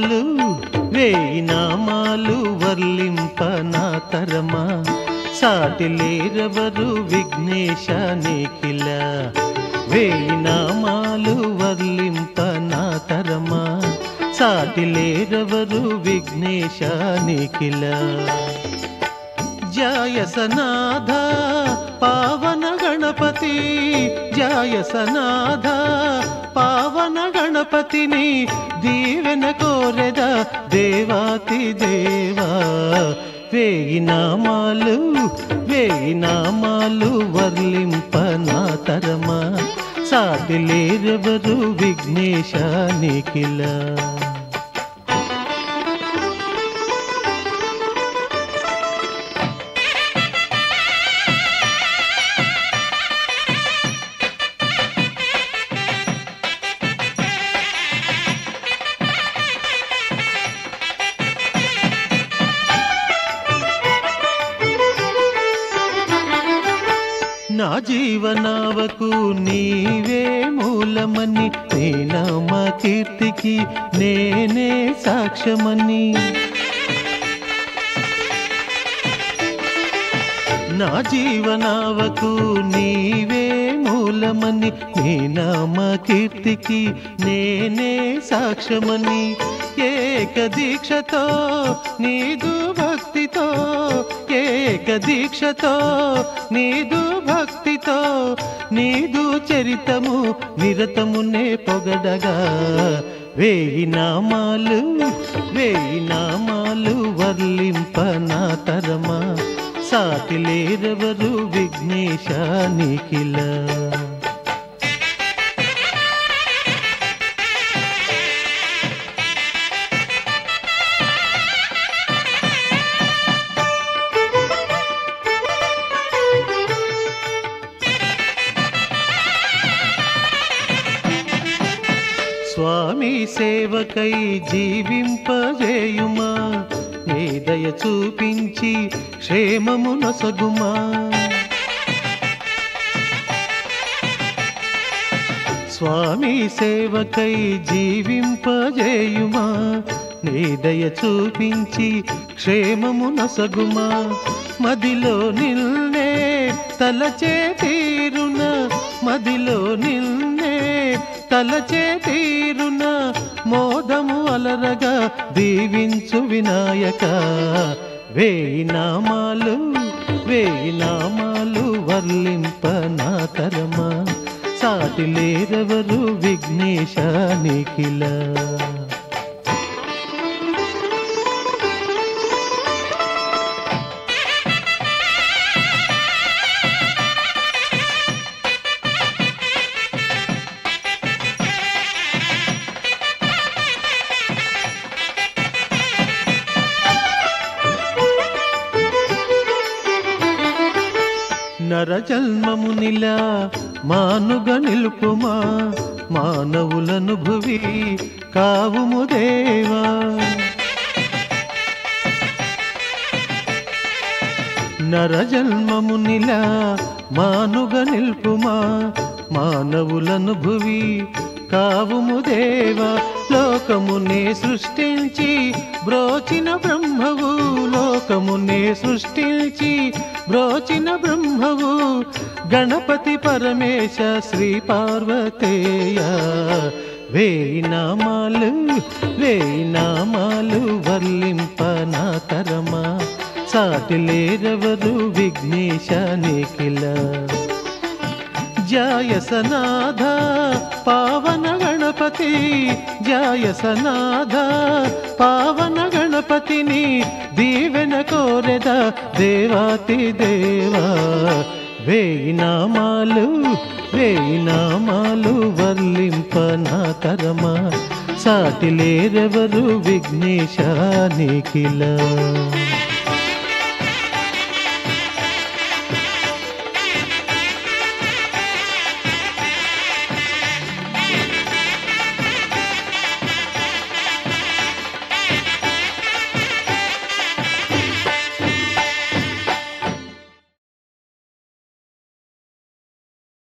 నామాలు వేయి నామాలు వర్లింప నా తరమా సాటి లేరెవరు విఘ్నేశ నిఖిల వేయి నామాలు వర్లింప నా తరమా సాటి లేరెవరు విఘ్నేశ నిఖిల జాయసనాథ పావన గణపతి జాయసనాథ పావన గణపతిని దీవెన కోరెద దేవాతి దేవా వేయి నామాలు వేయి నామాలు వర్లింప నా తరమా సాటి లేరెవరు విఘ్నేశ నిఖిల నా జీవనావకు నీవే మూలమని నీ నామ కీర్తికి నేనే సాక్ష్యమని నా జీవనావకు నీవే మూలమని నీ నామ కీర్తికి నేనే సాక్ష్యమని ఏక దీక్షతో నీదు భక్తితో ఏక దీక్షతో నీదు భక్తితో నీదు చరితము నిరతమునే పొగడగా వేయి నామాలు వేయి నామాలు వర్లింప నా తరమా సాటి లేరెవరు విఘ్నేశ నిఖిల స్వామి సేవకై జీవింపజేయుమా నీ దయ చూపించి క్షేమము నొసగుమా స్వామి సేవకై జీవింపజేయుమా నీ దయ చూపించి క్షేమము నొసగుమా మదిలో నిల్నే తలచే తీరున మదిలో నిల్నే తలచే తీరున మోదము అలరగా దీవించు వినాయక వేయి నామాలు వేయి నామాలు వర్లింప నా తరమా సాటి లేరెవరు విఘ్నేశ నిఖిల నరజన్మమునిలా మానుగ నిలుపుమా మానవులను భువి కావుము దేవా నరజన్మమునిలా మానుగ నిల్పుమా మానవులను భువి కావుము దేవా లోకమునే సృష్టించి బ్రోచిన బ్రహ్మవు లోకమునే సృష్టించి బ్రోచిన బ్రహ్మవు గణపతి పరమేశ శ్రీ పార్వతేయ వేయి నామాలు వేయి నామాలు వర్లింప నా తరమా సాటి లేరెవరు విఘ్నేశ నిఖిల జాయసనాథ పావన గణపతి జాయసనాథ పావన గణపతిని దీవెన కోరెద దేవాతి దేవా వేయి నామాలు వేయి నామాలు వర్లింప నా తరమా సాటి లేరెవరు విఘ్నేశ నిఖిల